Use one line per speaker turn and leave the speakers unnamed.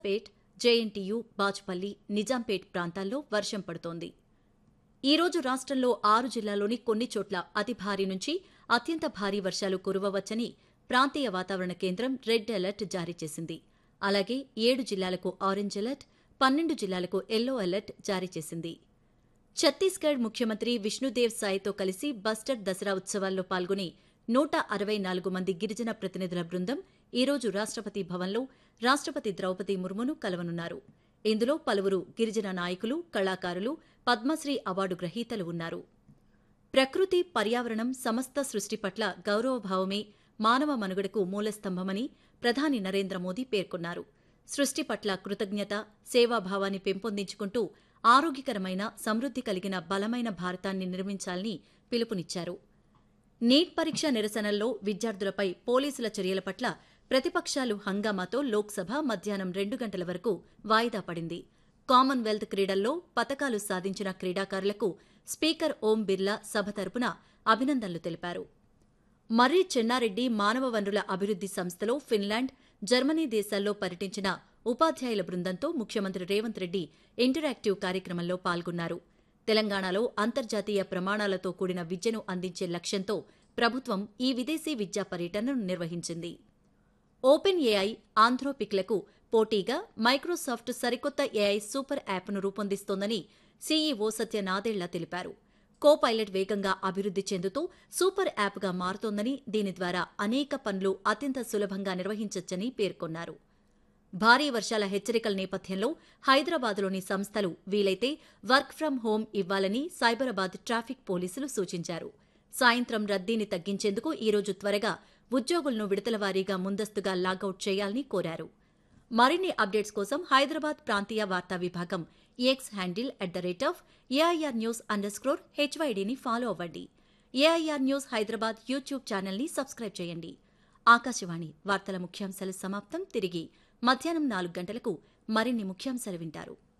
పేట్ JNTU Bachupally Nizampet ప్రాంతాల్లో వర్షం పడుతోంది ఈ రోజు రాష్ట్రంలో ఆరు జిల్లాల్లోని కొన్ని చోట్ల అతి భారీ నుంచి అత్యంత భారీ వర్షాలు కురవవచ్చని ప్రాంతీయ వాతావరణ కేంద్రం రెడ్ అలర్ట్ జారీ చేసింది అలాగే ఏడు జిల్లాలకు ఆరెంజ్ అలర్ట్ పన్నెండు జిల్లాలకు ఎల్లో అలర్ట్ జారీ చేసింది ఛత్తీస్గఢ్ ముఖ్యమంత్రి విష్ణుదేవ్ సాయ్తో కలిసి బస్టర్ దసరా ఉత్సవాల్లో పాల్గొని నూట అరవై నాలుగు మంది గిరిజన ప్రతినిధుల బృందం ఈ రోజు రాష్ట్రపతి భవన్లో రాష్ట్రపతి ద్రౌపది ముర్మును కలవనున్నారు ఇందులో పలువురు గిరిజన నాయకులు కళాకారులు పద్మశ్రీ అవార్డు గ్రహీతలు ఉన్నారు ప్రకృతి పర్యావరణం సమస్త సృష్టి పట్ల గౌరవభావమే మానవ మనుగడకు మూలస్తంభమని ప్రధాని నరేంద్ర మోదీ పేర్కొన్నారు సృష్టి పట్ల కృతజ్ఞత సేవాభావాన్ని పెంపొందించుకుంటూ ఆరోగ్యకరమైన సమృద్ధి కలిగిన బలమైన భారతాన్ని నిర్మించాలని పిలుపునిచ్చారు నీట్ పరీక్ష నిరసనల్లో విద్యార్థులపై పోలీసుల చర్యల పట్ల ప్రతిపక్షాలు హంగామాతో లోక్సభ మధ్యాహ్నం రెండు గంటల వరకు వాయిదా పడింది కామన్వెల్త్ క్రీడల్లో పతకాలు సాధించిన క్రీడాకారులకు స్పీకర్ ఓం బిర్లా సభ తరపున అభినందనలు తెలిపారు మర్రి చెన్నారెడ్డి మానవ వనరుల అభివృద్ది సంస్థలో ఫిన్లాండ్ జర్మనీ దేశాల్లో పర్యటించిన ఉపాధ్యాయుల బృందంతో ముఖ్యమంత్రి రేవంత్ రెడ్డి ఇంటరాక్టివ్ కార్యక్రమంలో పాల్గొన్నారు తెలంగాణలో అంతర్జాతీయ ప్రమాణాలతో కూడిన విద్యను అందించే లక్ష్యంతో ప్రభుత్వం ఈ విదేశీ విద్యా పర్యటనను నిర్వహించింది ఓపెన్ ఏఐ ఆంథ్రోపిక్లకు పోటీగా మైక్రోసాఫ్ట్ సరికొత్త ఏఐ సూపర్ యాప్ను రూపొందిస్తోందని సీఈఓ సత్య నాదెళ్ల తెలిపారు కో పైలట్ వేగంగా అభివృద్ది చెందుతూ సూపర్ యాప్గా మారుతోందని దీని ద్వారా అనేక పనులు అత్యంత సులభంగా నిర్వహించొచ్చని పేర్కొన్నారు భారీ వర్షాల హెచ్చరికల నేపథ్యంలో హైదరాబాద్లోని సంస్థలు వీలైతే వర్క్ ఫ్రం హోం ఇవ్వాలని సైబరాబాద్ ట్రాఫిక్ పోలీసులు సూచించారు సాయంత్రం రద్దీని తగ్గించేందుకు ఈరోజు త్వరగా ఉద్యోగులను విడతల వారీగా ముందస్తుగా లాగౌట్ చేయాలని కోరారు మరిన్ని అప్డేట్స్ కోసం హైదరాబాద్ ప్రాంతీయ వార్తా విభాగం X handle at the rate of AIR news underscore హెచ్వైడీని ఫాలో అవ్వండి ఏఐఆర్ న్యూస్ హైదరాబాద్ యూట్యూబ్ ఛానల్ని సబ్స్క్రైబ్ చేయండి ఆకాశవాణి వార్తల ముఖ్యాంశాలు సమాప్తం తిరిగి మధ్యాహ్నం నాలుగు గంటలకు మరిన్ని ముఖ్యాంశాలు వింటారు